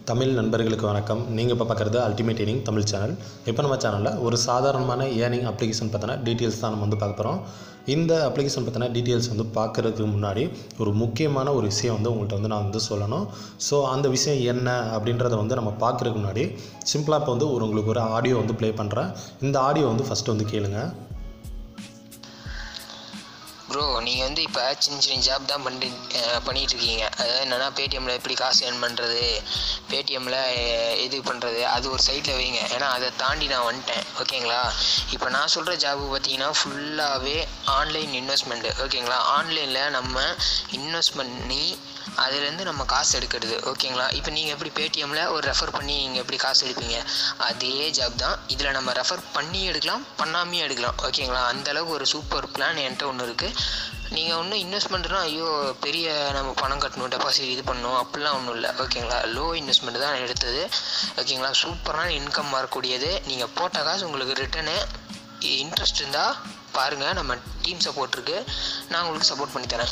தமிழ் நண்பர்களுக்கு வணக்கம் நீங்கள் இப்போ பார்க்குறது அல்டிமேட் ஏர்னிங் தமிழ் சேனல் இப்போ நம்ம சேனலில் ஒரு சாதாரணமான ஏர்னிங் அப்ளிகேஷன் பற்றின டீட்டெயில்ஸ் தான் நம்ம வந்து பார்க்க போகிறோம் இந்த அப்ளிகேஷன் பற்றின டீட்டெயில்ஸ் வந்து பார்க்குறதுக்கு முன்னாடி ஒரு முக்கியமான ஒரு விஷயம் வந்து உங்கள்கிட்ட வந்து நான் வந்து சொல்லணும் ஸோ அந்த விஷயம் என்ன அப்படின்றத வந்து நம்ம பார்க்குறதுக்கு முன்னாடி சிம்பிளாக இப்போ வந்து ஒரு உங்களுக்கு ஒரு ஆடியோ வந்து ப்ளே பண்ணுறேன் இந்த ஆடியோ வந்து ஃபஸ்ட்டு வந்து கேளுங்க ப்ரோ நீங்கள் வந்து இப்போ சின்ன சின்ன ஜாப் தான் பண்ணி அஹ் பண்ணிட்டு இருக்கீங்க அதாவது என்னென்னா பேடிஎம்மில் எப்படி காசு ஏர்ன் பண்ணுறது பேடிஎம்மில் இது பண்ணுறது அது ஒரு சைடில் வைங்க ஏன்னா அதை தாண்டி நான் வந்துட்டேன் ஓகேங்களா இப்போ நான் சொல்கிற ஜாபு பார்த்தீங்கன்னா ஃபுல்லாகவே ஆன்லைன் இன்வெஸ்ட்மெண்ட்டு ஓகேங்களா ஆன்லைனில் நம்ம இன்வெஸ்ட் பண்ணி அதுலேருந்து நம்ம காசு எடுக்கிறது ஓகேங்களா இப்போ நீங்கள் எப்படி பேடிஎம்மில் ஒரு ரெஃபர் பண்ணி நீங்கள் எப்படி காசு எடுப்பீங்க அதே ஜாப் தான் இதில் நம்ம ரெஃபர் பண்ணி எடுக்கலாம் பண்ணாமையும் எடுக்கலாம் ஓகேங்களா அந்த அளவுக்கு ஒரு சூப்பர் பிளான் என்கிட்ட ஒன்று இருக்குது நீங்கள் ஒன்றும் இன்வெஸ்ட்மெண்ட்னா ஐயோ பெரிய நம்ம பணம் கட்டணும் டெபாசிட் இது பண்ணணும் அப்படிலாம் ஒன்றும் இல்லை ஓகேங்களா லோ இன்வெஸ்ட்மெண்ட் தான் நான் எடுத்தது ஓகேங்களா சூப்பரான இன்கம் வரக்கூடியது நீங்கள் போட்ட காசு உங்களுக்கு ரிட்டனு இன்ட்ரெஸ்ட் இருந்தால் பாருங்கள் நம்ம டீம் சப்போர்ட் இருக்குது நான் உங்களுக்கு சப்போர்ட் பண்ணி தரேன்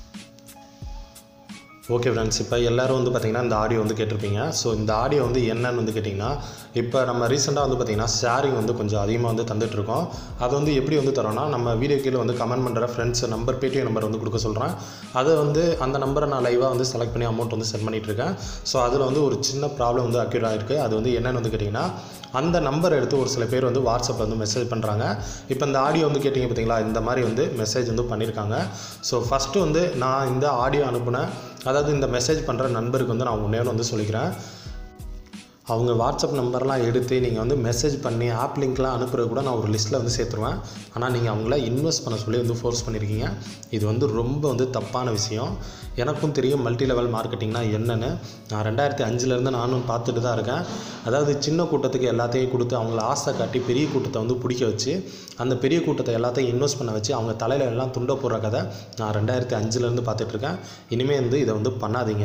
ஓகே ஃப்ரெண்ட்ஸ் இப்போ எல்லோரும் வந்து பார்த்திங்கன்னா இந்த ஆடியோ வந்து கேட்டிருப்பீங்க ஸோ இந்த ஆடியோ வந்து என்னன்னு வந்து கேட்டிங்கன்னா இப்போ நம்ம ரீசெண்டாக வந்து பார்த்திங்கன்னா ஷேரிங் வந்து கொஞ்சம் அதிகமாக வந்து தந்துட்டுருக்கோம் அது வந்து எப்படி வந்து தரோன்னா நம்ம வீடியோ கீழே வந்து கமெண்ட் பண்ணுற ஃப்ரெண்ட்ஸ் நம்பர் பேடிஎம் நம்பர் வந்து கொடுக்க சொல்கிறேன் அதை வந்து அந்த நம்பரை நான் லைவாக வந்து செலக்ட் பண்ணி அமௌண்ட் வந்து சென்ட் பண்ணிகிட்ருக்கேன் ஸோ அதில் வந்து ஒரு சின்ன ப்ராப்ளம் வந்து அக்யூர் ஆகிருக்கு அது வந்து என்னென்னு வந்து கேட்டிங்கன்னா அந்த நம்பர் எடுத்து ஒரு சில பேர் வந்து வாட்ஸ்அப்பில் வந்து மெசேஜ் பண்ணுறாங்க இப்போ இந்த ஆடியோ வந்து கேட்டிங்க பார்த்தீங்களா இந்த மாதிரி வந்து மெசேஜ் வந்து பண்ணியிருக்காங்க ஸோ ஃபஸ்ட்டு வந்து நான் இந்த ஆடியோ அனுப்புனேன் அதாவது இந்த மெசேஜ் பண்ணுற நண்பருக்கு வந்து நான் ஒன்றே வந்து சொல்லிக்கிறேன் அவங்க வாட்ஸ்அப் நம்பர்லாம் எடுத்து நீங்கள் வந்து மெசேஜ் பண்ணி ஆப் லிங்க்லாம் அனுப்புறது கூட நான் ஒரு லிஸ்ட்டில் வந்து சேர்த்துருவேன் ஆனால் நீங்கள் அவங்கள இன்வெஸ்ட் பண்ண சொல்லி வந்து ஃபோர்ஸ் பண்ணியிருக்கீங்க இது வந்து ரொம்ப வந்து தப்பான விஷயம் எனக்கும் தெரியும் மல்டி லெவல் மார்க்கெட்டிங்னா என்னென்னு நான் ரெண்டாயிரத்தி அஞ்சுலேருந்து நானும் பார்த்துட்டு தான் இருக்கேன் அதாவது சின்ன கூட்டத்துக்கு எல்லாத்தையும் கொடுத்து அவங்கள ஆசை காட்டி பெரிய கூட்டத்தை வந்து பிடிக்க வச்சு அந்த பெரிய கூட்டத்தை எல்லாத்தையும் இன்வெஸ்ட் பண்ண வச்சு அவங்க தலையில எல்லாம் துண்ட போடுற கதை நான் ரெண்டாயிரத்தி அஞ்சுலேருந்து பார்த்துட்ருக்கேன் இனிமேல் வந்து இதை வந்து பண்ணாதீங்க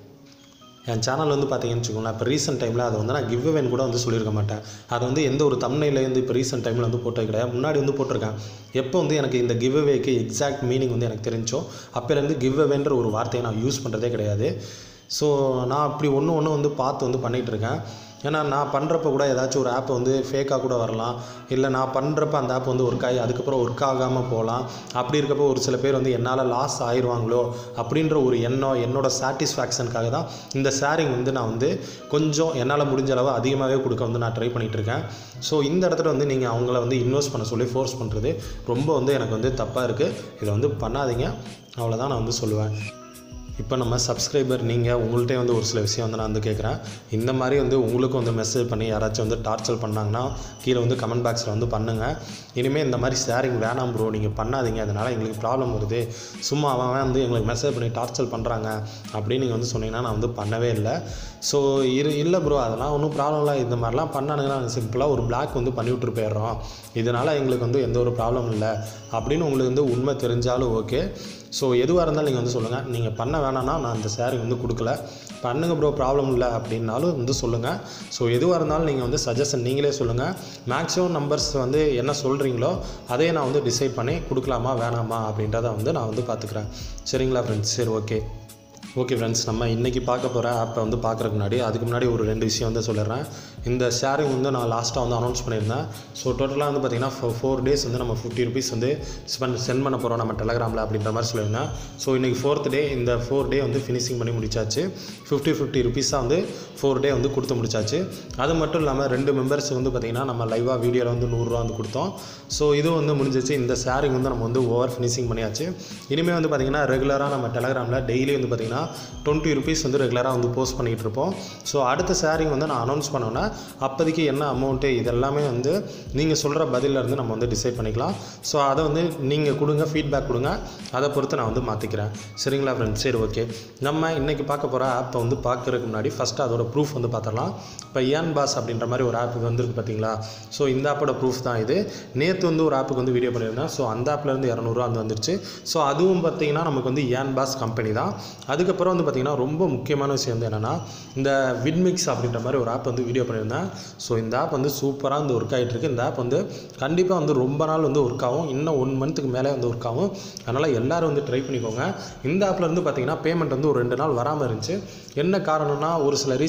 என் சேனல் வந்து பார்த்தீங்கன்னு வச்சுக்கோங்களேன் இப்போ ரீசெண்ட் டைமில் அதை வந்து நான் கிவ் அவேன்னு கூட வந்து சொல்லியிருக்க மாட்டேன் அது வந்து எந்த ஒரு தமிழ்லேருந்து இப்போ ரீசெண்ட் டைமில் வந்து போட்டது கிடையாது முன்னாடி வந்து போட்டிருக்கேன் எப்போ வந்து எனக்கு இந்த கிவ் அவேக்கு எக்ஸாக்ட் மீனிங் வந்து எனக்கு தெரிஞ்சோ அப்போலேருந்து கிவ் அவேன்ற ஒரு வார்த்தையை நான் யூஸ் பண்ணுறதே கிடையாது ஸோ நான் அப்படி ஒன்று ஒன்று வந்து பார்த்து வந்து பண்ணிகிட்டு இருக்கேன் ஏன்னா நான் பண்ணுறப்ப கூட ஏதாச்சும் ஒரு ஆப் வந்து ஃபேக்காக கூட வரலாம் இல்லை நான் பண்ணுறப்ப அந்த ஆப் வந்து ஒர்க் ஆகி அதுக்கப்புறம் ஒர்க் ஆகாமல் போகலாம் அப்படி இருக்கப்போ ஒரு சில பேர் வந்து என்னால் லாஸ் ஆயிடுவாங்களோ அப்படின்ற ஒரு எண்ணம் என்னோட சாட்டிஸ்ஃபேக்ஷனுக்காக தான் இந்த ஷேரிங் வந்து நான் வந்து கொஞ்சம் என்னால் முடிஞ்ச அளவு அதிகமாகவே கொடுக்க வந்து நான் ட்ரை பண்ணிகிட்டு இருக்கேன் ஸோ இந்த இடத்துல வந்து நீங்கள் அவங்கள வந்து இன்வெஸ்ட் பண்ண சொல்லி ஃபோர்ஸ் பண்ணுறது ரொம்ப வந்து எனக்கு வந்து தப்பாக இருக்குது இதை வந்து பண்ணாதீங்க அவ்வளோதான் நான் வந்து சொல்லுவேன் இப்போ நம்ம சப்ஸ்கிரைபர் நீங்கள் உங்கள்கிட்ட வந்து ஒரு சில விஷயம் வந்து நான் வந்து கேட்குறேன் இந்த மாதிரி வந்து உங்களுக்கும் வந்து மெசேஜ் பண்ணி யாராச்சும் வந்து டார்ச்சர் பண்ணாங்கன்னா கீழே வந்து கமெண்ட் பாக்ஸில் வந்து பண்ணுங்கள் இனிமேல் இந்த மாதிரி ஷேரிங் வேணாம் ப்ரோ நீங்கள் பண்ணாதீங்க அதனால் எங்களுக்கு ப்ராப்ளம் வருது சும்மா அவன் அவன் வந்து எங்களுக்கு மெசேஜ் பண்ணி டார்ச்சர் பண்ணுறாங்க அப்படின்னு நீங்கள் வந்து சொன்னீங்கன்னா நான் வந்து பண்ணவே இல்லை ஸோ இரு இல்லை ப்ரோ அதெல்லாம் ஒன்றும் ப்ராப்ளம் இல்லை இந்த மாதிரிலாம் பண்ணானுங்கன்னா நாங்கள் சிம்பிளாக ஒரு பிளாக் வந்து பண்ணி விட்டுட்டு போயிடுறோம் இதனால் எங்களுக்கு வந்து எந்த ஒரு ப்ராப்ளம் இல்லை அப்படின்னு உங்களுக்கு வந்து உண்மை தெரிஞ்சாலும் ஓகே ஸோ எதுவாக இருந்தாலும் நீங்கள் வந்து சொல்லுங்கள் நீங்கள் பண்ண வேணாம்னா நான் அந்த ஷேரிங் வந்து கொடுக்கல பண்ணுங்க ப்ரோ ப்ராப்ளம் இல்லை அப்படின்னாலும் வந்து சொல்லுங்கள் ஸோ எதுவாக இருந்தாலும் நீங்கள் வந்து சஜஷன் நீங்களே சொல்லுங்கள் மேக்ஸிமம் நம்பர்ஸ் வந்து என்ன சொல்கிறீங்களோ அதே நான் வந்து டிசைட் பண்ணி கொடுக்கலாமா வேணாமா அப்படின்றத வந்து நான் வந்து பார்த்துக்குறேன் சரிங்களா ஃப்ரெண்ட்ஸ் சரி ஓகே ஓகே ஃப்ரெண்ட்ஸ் நம்ம இன்றைக்கி பார்க்க போகிற ஆப்பை வந்து பார்க்குறதுக்கு முன்னாடி அதுக்கு முன்னாடி ஒரு ரெண்டு விஷயம் வந்து சொல்லிடுறேன் இந்த ஷேரிங் வந்து நான் லாஸ்ட்டாக வந்து அனௌன்ஸ் பண்ணியிருந்தேன் ஸோ டோட்டலாக வந்து பார்த்திங்கன்னா ஃபோர் டேஸ் வந்து நம்ம ஃபிஃப்டி ருபீஸ் வந்து ஸ்பெண்ட் சென்ட் பண்ண போகிறோம் நம்ம டெலகிராமில் அப்படின்ற மாதிரி சொல்லியிருந்தேன் ஸோ இன்றைக்கி ஃபோர்த் டே இந்த ஃபோர் டே வந்து ஃபினிஷிங் பண்ணி முடிச்சாச்சு ஃபிஃப்டி ஃபிஃப்டி ருபீஸாக வந்து ஃபோர் டே வந்து கொடுத்து முடிச்சாச்சு அது மட்டும் இல்லாமல் ரெண்டு மெம்பர்ஸ் வந்து பார்த்திங்கன்னா நம்ம லைவாக வீடியோவில் வந்து நூறுரூவா வந்து கொடுத்தோம் ஸோ இது வந்து முடிஞ்சிச்சு இந்த ஷேரிங் வந்து நம்ம வந்து ஓவர் ஃபினிஷிங் பண்ணியாச்சு இனிமேல் வந்து பார்த்திங்கன்னா ரெகுலராக நம்ம டெலகிராமில் டெய்லி வந்து பார்த்திங்கன்னா டுவெண்ட்டி ருபீஸ் வந்து ரெகுலராக வந்து போஸ்ட் பண்ணிகிட்டு இருப்போம் ஸோ அடுத்த ஷேரிங் வந்து நான் அனௌன்ஸ் பண்ணோன்னா அப்போதைக்கு என்ன அமௌண்ட்டு இதெல்லாமே வந்து நீங்கள் சொல்கிற பதிலில் இருந்து நம்ம வந்து டிசைட் பண்ணிக்கலாம் ஸோ அதை வந்து நீங்கள் கொடுங்க ஃபீட்பேக் கொடுங்க அதை பொறுத்து நான் வந்து மாற்றிக்கிறேன் சரிங்களா ஃப்ரெண்ட்ஸ் சரி ஓகே நம்ம இன்றைக்கி பார்க்க போகிற ஆப்பை வந்து பார்க்குறதுக்கு முன்னாடி ஃபஸ்ட்டு அதோட ப்ரூஃப் வந்து பார்த்துடலாம் இப்போ ஏன் பாஸ் அப்படின்ற மாதிரி ஒரு ஆப் வந்திருக்கு பார்த்தீங்களா ஸோ இந்த ஆப்போட ப்ரூஃப் தான் இது நேற்று வந்து ஒரு ஆப்புக்கு வந்து வீடியோ பண்ணியிருந்தேன் ஸோ அந்த ஆப்லேருந்து இரநூறுவா வந்து வந்துருச்சு ஸோ அதுவும் பார்த்தீங்கன்னா நமக்கு வந்து ஏன் பாஸ் கம்பெனி தான் அதுக்கப்புறம் வந்து பார்த்திங்கன்னா ரொம்ப முக்கியமான விஷயம் வந்து என்னென்னா இந்த விட்மிக்ஸ் அப்படின்ற மாதிரி ஒரு ஆப் வந்து வீடியோ பண்ணியிருந்தேன் ஸோ இந்த ஆப் வந்து சூப்பராக வந்து ஒர்க் ஆகிட்டு இருக்கு இந்த ஆப் வந்து கண்டிப்பாக வந்து ரொம்ப நாள் வந்து ஒர்க் ஆகும் இன்னும் ஒன் மந்த்துக்கு மேலே வந்து ஒர்க் ஆகும் அதனால் எல்லோரும் வந்து ட்ரை பண்ணிக்கோங்க இந்த ஆப்பில் இருந்து பார்த்தீங்கன்னா பேமெண்ட் வந்து ஒரு ரெண்டு நாள் வராமல் இருந்துச்சு என்ன காரணம்னா ஒரு சில ரீசன்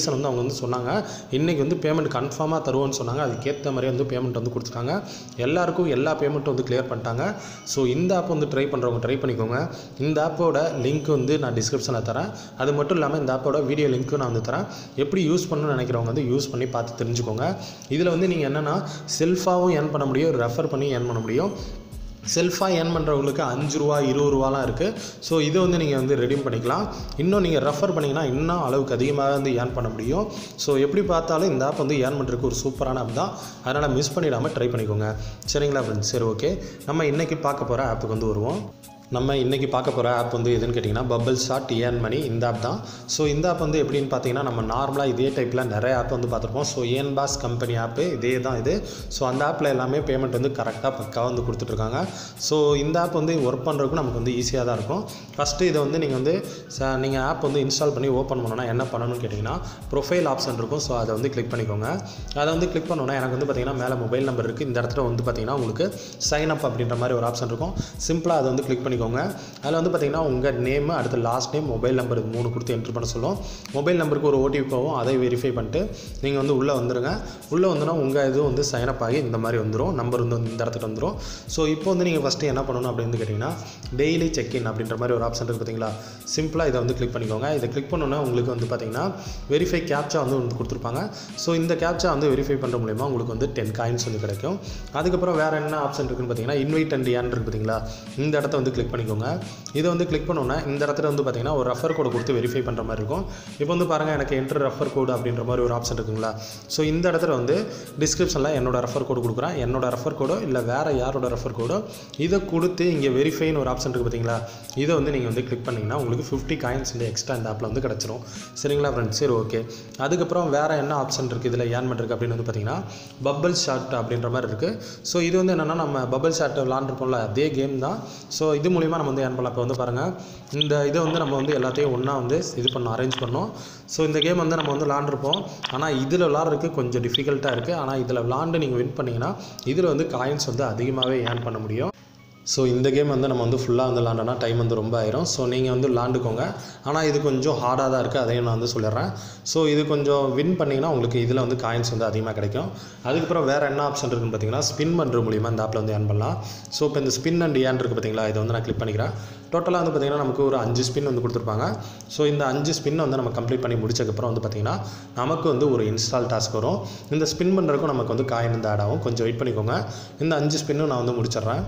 ரீசன் வந்து அவங்க வந்து சொன்னாங்க இன்றைக்கி வந்து பேமெண்ட் கன்ஃபார்மாக தருவோம்னு சொன்னாங்க அதுக்கேற்ற மாதிரி வந்து பேமெண்ட் வந்து கொடுத்துட்டாங்க எல்லாருக்கும் எல்லா பேமெண்ட்டும் வந்து கிளியர் பண்ணிட்டாங்க ஸோ இந்த ஆப் வந்து ட்ரை பண்ணுறவங்க ட்ரை பண்ணிக்கோங்க இந்த ஆப்போட லிங்க் வந்து நான் டிஸ்கிரிப்ஷனில் தரேன் அது மட்டும் இல்லாமல் இந்த ஆப்போட வீடியோ லிங்க்கும் நான் வந்து தரேன் எப்படி யூஸ் பண்ணணும்னு நினைக்கிறவங்க வந்து யூஸ் பண்ணி பார்த்து தெரிஞ்சுக்கோங்க இதில் வந்து நீங்கள் என்னென்னா செல்ஃபாகவும் ஏர்ன் பண்ண முடியும் ரெஃபர் பண்ணி ஏர்ன் பண்ண முடியும் செல்ஃபாக ஏர்ன் பண்ணுறவங்களுக்கு அஞ்சு ரூபா இருபது ரூபாலாம் இருக்குது ஸோ இதை வந்து நீங்கள் வந்து ரெடீம் பண்ணிக்கலாம் இன்னும் நீங்கள் ரெஃபர் பண்ணிங்கன்னா இன்னும் அளவுக்கு அதிகமாக வந்து ஏர்ன் பண்ண முடியும் ஸோ எப்படி பார்த்தாலும் இந்த ஆப் வந்து ஏர்ன் பண்ணுறதுக்கு ஒரு சூப்பரான ஆப் தான் அதனால் மிஸ் பண்ணிடாமல் ட்ரை பண்ணிக்கோங்க சரிங்களா ஃப்ரெண்ட்ஸ் சரி ஓகே நம்ம இன்றைக்கி பார்க்க போகிற ஆப்புக்கு வந்து வருவோம் நம்ம இன்றைக்கி பார்க்க போகிற ஆப் வந்து எதுன்னு கேட்டிங்கன்னா பபிள் ஷாட் ஏர்ன் மணி இந்த ஆப் தான் ஸோ இந்த ஆப் வந்து எப்படின்னு பார்த்தீங்கன்னா நம்ம நார்மலாக இதே டைப்பில் நிறைய ஆப் வந்து பார்த்துருப்போம் ஸோ ஏன் பாஸ் கம்பெனி ஆப்பு இதே தான் இது ஸோ அந்த ஆப்பில் எல்லாமே பேமெண்ட் வந்து கரெக்டாக பக்காவாக வந்து கொடுத்துட்ருக்காங்க ஸோ இந்த ஆப் வந்து ஒர்க் பண்ணுறதுக்கும் நமக்கு வந்து ஈஸியாக தான் இருக்கும் ஃபஸ்ட்டு இதை வந்து நீங்கள் வந்து ச நீங்கள் ஆப் வந்து இன்ஸ்டால் பண்ணி ஓப்பன் பண்ணணும்னா என்ன பண்ணணும்னு கேட்டிங்கன்னா ப்ரொஃபைல் ஆப்ஷன் இருக்கும் ஸோ அதை வந்து கிளிக் பண்ணிக்கோங்க அதை வந்து கிளிக் பண்ணோன்னா எனக்கு வந்து பார்த்தீங்கன்னா மேலே மொபைல் நம்பர் இருக்குது இந்த இடத்துல வந்து பார்த்தீங்கன்னா உங்களுக்கு சைன் அப் அப்படின்ற மாதிரி ஒரு ஆப்ஷன் இருக்கும் சிம்பிளாக அதை வந்து கிளிக் பண்ணிக்கோங்க அதில் வந்து பார்த்தீங்கன்னா உங்கள் நேம் அடுத்து லாஸ்ட் நேம் மொபைல் நம்பர் இது மூணு கொடுத்து என்ட்ரு பண்ண சொல்லும் மொபைல் நம்பருக்கு ஒரு ஓடிபி போகும் அதை வெரிஃபை பண்ணிட்டு நீங்கள் வந்து உள்ளே வந்துடுங்க உள்ளே வந்தோன்னா உங்கள் இது வந்து சைன் அப் ஆகி இந்த மாதிரி வந்துடும் நம்பர் வந்து இந்த இடத்துக்கு வந்துடும் ஸோ இப்போ வந்து நீங்கள் ஃபஸ்ட்டு என்ன பண்ணணும் அப்படின்னு கேட்டிங்கன்னா டெய்லி செக்இன் அப்படின்ற மாதிரி ஒரு ஆப்ஷன் இருக்குது பார்த்தீங்களா சிம்பிளாக இதை வந்து கிளிக் பண்ணிக்கோங்க இதை கிளிக் பண்ணோன்னா உங்களுக்கு வந்து பார்த்தீங்கன்னா வெரிஃபை கேப்ச்சா வந்து வந்து கொடுத்துருப்பாங்க ஸோ இந்த கேப்ச்சா வந்து வெரிஃபை பண்ணுற மூலிமா உங்களுக்கு வந்து டென் காயின்ஸ் வந்து கிடைக்கும் அதுக்கப்புறம் வேறு என்ன ஆப்ஷன் இருக்குன்னு பார்த்தீங்கன்னா இன்வைட் அண்ட் ஏன் இருக்குது பார்த்தீங்களா இந்த இடத்த வந்து கிளிக் பண்ணிக்கோங்க இதை வந்து கிளிக் பண்ணோன்னா இந்த இடத்துல வந்து பார்த்தீங்கன்னா ஒரு ரெஃபர் கோடு கொடுத்து வெரிஃபை பண்ணுற மாதிரி இருக்கும் இப்போ வந்து பாருங்கள் எனக்கு என்ட்ரு ரெஃபர் கோடு அப்படின்ற மாதிரி ஒரு ஆப்ஷன் இருக்குங்களா ஸோ இந்த இடத்துல வந்து டிஸ்கிரிப்ஷனில் என்னோட ரெஃபர் கோடு கொடுக்குறேன் என்னோட ரெஃபர் கோடோ இல்லை வேறு யாரோட ரெஃபர் கோடோ இதை கொடுத்து இங்கே வெரிஃபைன்னு ஒரு ஆப்ஷன் இருக்குது பார்த்தீங்களா இதை வந்து நீங்கள் வந்து கிளிக் பண்ணிங்கன்னா உங்களுக்கு ஃபிஃப்டி காயின்ஸ் இந்த எக்ஸ்ட்ரா இந்த ஆப்பில் வந்து கிடச்சிரும் சரிங்களா ஃப்ரெண்ட்ஸ் சரி ஓகே அதுக்கப்புறம் வேறு என்ன ஆப்ஷன் இருக்குது இதில் ஏன் பண்ணுறது அப்படின்னு வந்து பார்த்தீங்கன்னா பபிள் ஷாட் அப்படின்ற மாதிரி இருக்குது ஸோ இது வந்து என்னென்னா நம்ம பபிள் ஷாட் விளாண்டுருப்போம்ல அதே கேம் தான் ஸோ இது மூலிமா நம்ம வந்து ஏன் பண்ணலாம் இப்போ வந்து பாருங்கள் இந்த இதை வந்து நம்ம வந்து எல்லாத்தையும் ஒன்றா வந்து இது பண்ணோம் அரேஞ்ச் பண்ணோம் ஸோ இந்த கேம் வந்து நம்ம வந்து விளாண்டுருப்போம் ஆனால் இதில் விளாட்றதுக்கு கொஞ்சம் டிஃபிகல்ட்டாக இருக்குது ஆனால் இதில் விளாண்டு நீங்கள் வின் பண்ணிங்கன்னா இதில் வந்து காயின்ஸ் வந்து அதிகமாகவே ஏர்ன் பண்ண முடியும் ஸோ இந்த கேம் வந்து நம்ம வந்து ஃபுல்லாக வந்து விளாண்டோன்னா டைம் வந்து ரொம்ப ஆயிரும் ஸோ நீங்கள் வந்து விளாண்டுக்கோங்க ஆனால் இது கொஞ்சம் ஹார்டாக தான் இருக்குது அதையும் நான் வந்து சொல்லிடுறேன் ஸோ இது கொஞ்சம் வின் பண்ணிங்கன்னா உங்களுக்கு இதில் வந்து காயின்ஸ் வந்து அதிகமாக கிடைக்கும் அதுக்கப்புறம் வேறு என்ன ஆப்ஷன் இருக்குன்னு பார்த்தீங்கன்னா ஸ்பின் பண்ணுற மூலிமா இந்த ஆப்பில் வந்து ஏர்ன் பண்ணலாம் ஸோ இப்போ இந்த ஸ்பின் அண்ட் ஏன் இருக்குது பார்த்தீங்களா இதை வந்து நான் கிளிக் பண்ணிக்கிறேன் டோட்டலாக வந்து பார்த்திங்கன்னா நமக்கு ஒரு அஞ்சு ஸ்பின் வந்து கொடுத்துருப்பாங்க ஸோ இந்த அஞ்சு ஸ்பின் வந்து நம்ம கம்ப்ளீட் பண்ணி முடிச்சக்கப்புறம் வந்து பார்த்திங்கன்னா நமக்கு வந்து ஒரு இன்ஸ்டால் டாஸ்க் வரும் இந்த ஸ்பின் பண்ணுறதுக்கும் நமக்கு வந்து காயின் வந்து ஆட் ஆகும் கொஞ்சம் வெயிட் பண்ணிக்கோங்க இந்த அஞ்சு ஸ்பின்னும் நான் வந்து முடிச்சிடுறேன்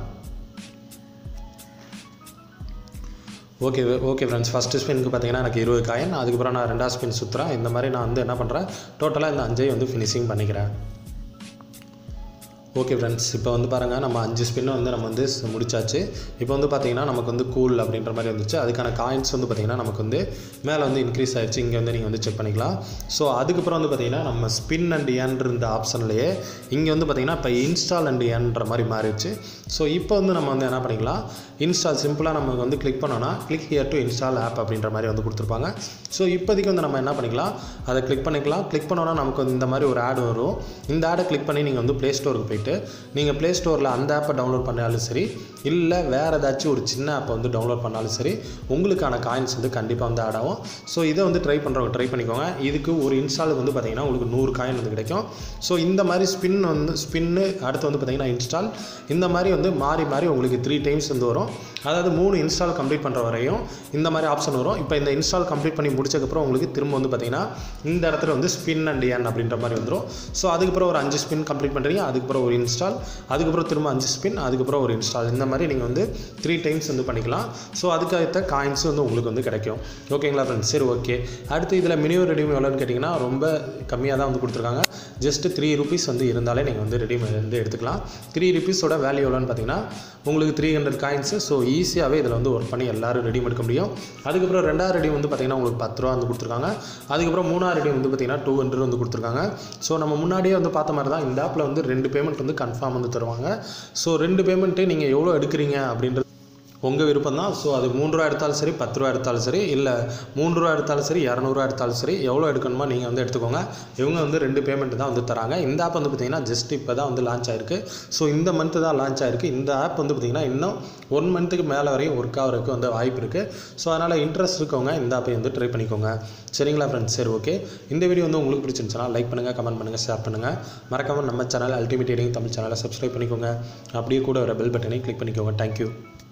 ஓகே ஓகே ஃப்ரெண்ட்ஸ் ஃபஸ்ட்டு ஸ்பின்னுக்கு பார்த்தீங்கன்னா எனக்கு இருபது காயின் அதுக்கப்புறம் நான் ரெண்டாவது ஸ்பின் சுற்றுறேன் இந்த மாதிரி நான் வந்து என்ன பண்ணுறேன் டோட்டலாக இந்த அஞ்சையும் வந்து ஃபினிஷிங் பண்ணிக்கிறேன் ஓகே ஃப்ரெண்ட்ஸ் இப்போ வந்து பாருங்கள் நம்ம அஞ்சு ஸ்பின்னு வந்து நம்ம வந்து ஸ் முடிச்சாச்சு இப்போ வந்து பார்த்தீங்கன்னா நமக்கு வந்து கூல் அப்படின்ற மாதிரி வந்துச்சு அதுக்கான காயின்ஸ் வந்து பார்த்திங்கன்னா நமக்கு வந்து மேலே வந்து இன்க்ரீஸ் ஆயிடுச்சு இங்கே வந்து நீங்கள் வந்து செக் பண்ணிக்கலாம் ஸோ அதுக்கப்புறம் வந்து பார்த்திங்கன்னா நம்ம ஸ்பின் அண்ட் ஏன்ற இந்த ஆப்ஷன்லேயே இங்கே வந்து பார்த்திங்கன்னா இப்போ இன்ஸ்டால் அண்ட் ஏன்ற மாதிரி மாறிடுச்சு ஸோ இப்போ வந்து நம்ம வந்து என்ன பண்ணிக்கலாம் இன்ஸ்டால் சிம்பிளாக நம்ம வந்து கிளிக் பண்ணோன்னா click here to install app அப்படின்ற மாதிரி வந்து கொடுத்துருப்பாங்க ஸோ இப்போதைக்கு வந்து நம்ம என்ன பண்ணிக்கலாம் அதை கிளிக் பண்ணிக்கலாம் கிளிக் பண்ணோன்னா நமக்கு வந்து இந்த மாதிரி ஒரு ஆட் வரும் இந்த ஆடை கிளிக் பண்ணி நீங்கள் வந்து ப்ளே ஸ்டோருக்கு போயிட்டு நீங்கள் ப்ளே ஸ்டோரில் அந்த ஆப்பை டவுன்லோட் பண்ணாலும் சரி இல்லை வேறு ஏதாச்சும் ஒரு சின்ன ஆப்பை வந்து டவுன்லோட் பண்ணாலும் சரி உங்களுக்கான காயின்ஸ் வந்து கண்டிப்பாக வந்து ஆட் ஆகும் ஸோ இதை வந்து ட்ரை பண்ணுறவங்க ட்ரை பண்ணிக்கோங்க இதுக்கு ஒரு இன்ஸ்டாலுக்கு வந்து பார்த்தீங்கன்னா உங்களுக்கு நூறு காயின் வந்து கிடைக்கும் ஸோ இந்த மாதிரி ஸ்பின் வந்து ஸ்பின்னு அடுத்து வந்து பார்த்தீங்கன்னா இன்ஸ்டால் இந்த மாதிரி வந்து மாறி மாறி உங்களுக்கு த்ரீ டைம்ஸ் வந்து வரும் அதாவது மூணு இன்ஸ்டால் கம்ப்ளீட் பண்ணுற வரையும் இந்த மாதிரி ஆப்ஷன் வரும் இப்போ இந்த இன்ஸ்டால் கம்ப்ளீட் பண்ணி முடிச்சக்கப்புறம் உங்களுக்கு திரும்ப வந்து பார்த்தீங்கன்னா இந்த இடத்துல வந்து ஸ்பின் அண்ட் ஏன் அப்படின்ற மாதிரி வந்துடும் ஸோ அதுக்கப்புறம் ஒரு அஞ்சு ஸ்பின் கம்ப்ளீட் பண்ணுறீங்க அதுக்கப்புறம் ஒரு இன்ஸ்டால் அதுக்கப்புறம் திரும்ப அஞ்சு ஸ்பின் அதுக்கப்புறம் ஒரு இன்ஸ்டால் இந்த மாதிரி நீங்கள் வந்து த்ரீ டைம்ஸ் வந்து பண்ணிக்கலாம் ஸோ அதுக்கேற்ற காயின்ஸ் வந்து உங்களுக்கு வந்து கிடைக்கும் ஓகேங்களா ஃப்ரெண்ட்ஸ் சரி ஓகே அடுத்து இதில் மினிமம் ரெடியூம் எவ்வளோன்னு கேட்டிங்கன்னா ரொம்ப கம்மியாக தான் வந்து கொடுத்துருக்காங்க ஜஸ்ட்டு த்ரீ ருபீஸ் வந்து இருந்தாலே நீங்கள் வந்து ரெடியூம் வந்து எடுத்துக்கலாம் த்ரீ ருபீஸோட வேல்யூ எவ்வளோன்னு பார்த்தீங்கன்னா உங்களுக்கு த்ரீ ஹண்ட்ரட் காயின்ஸு ஸோ ஈஸியாகவே இதில் வந்து ஒர்க் பண்ணி எல்லாரும் ரெடியூம் எடுக்க முடியும் அதுக்கப்புறம் ரெண்டாவது ரெடியூம் வந்து பார்த்தீங்கன்னா உங்களுக்கு பத்து ரூபா வந்து கொடுத்துருக்காங்க அதுக்கப்புறம் மூணாவது ரெடியூம் வந்து பார்த்தீங்கன்னா டூ ஹண்ட்ரட் வந்து கொடுத்துருக்காங்க ஸோ நம்ம முன்னாடியே வந்து பார்த்த மாதிரி தான் இந்த ஆப்பில் வந்து ரெண்டு பேமெண்ட் வந்து கன்ஃபார்ம் வந்து தருவாங்க ஸோ ரெண்டு பேமெண்ட்டு நீங்கள் எவ்வளோ எடுக்கிறீங்க அப்படின்றது உங்கள் விருப்பம் தான் ஸோ அது மூணு ரூபா எடுத்தாலும் சரி பத்து ரூபா எடுத்தாலும் சரி இல்லை மூணு ரூபா எடுத்தாலும் சரி இரநூறுவா எடுத்தாலும் சரி எவ்வளோ எடுக்கணுமோ நீங்கள் வந்து எடுத்துக்கோங்க இவங்க வந்து ரெண்டு பேமெண்ட் தான் வந்து தராங்க இந்த ஆப் வந்து பார்த்திங்கன்னா ஜஸ்ட் இப்போ தான் வந்து லான்ச் ஆயிருக்கு ஸோ இந்த மந்த்து தான் லான்ச் ஆயிருக்கு இந்த ஆப் வந்து பார்த்திங்கன்னா இன்னும் ஒன் மந்த்துக்கு மேலே வரையும் ஒர்க் ஆகிறதுக்கு வந்து வாய்ப்பு இருக்குது ஸோ அதனால் இன்ட்ரெஸ்ட் இருக்கவங்க இந்த ஆப்பை வந்து ட்ரை பண்ணிக்கோங்க சரிங்களா ஃப்ரெண்ட்ஸ் சரி ஓகே இந்த வீடியோ வந்து உங்களுக்கு பிடிச்சிருந்துச்சுன்னா லைக் பண்ணுங்கள் கமெண்ட் பண்ணுங்கள் ஷேர் பண்ணுங்கள் மறக்காமல் நம்ம சேனல் அல்டிமேட் தமிழ் சேனலை சப்ஸ்கிரைப் பண்ணிக்கோங்க அப்படியே கூட வர பெல் பட்டனை கிளிக் பண்ணிக்கோங்க தேங்க்யூ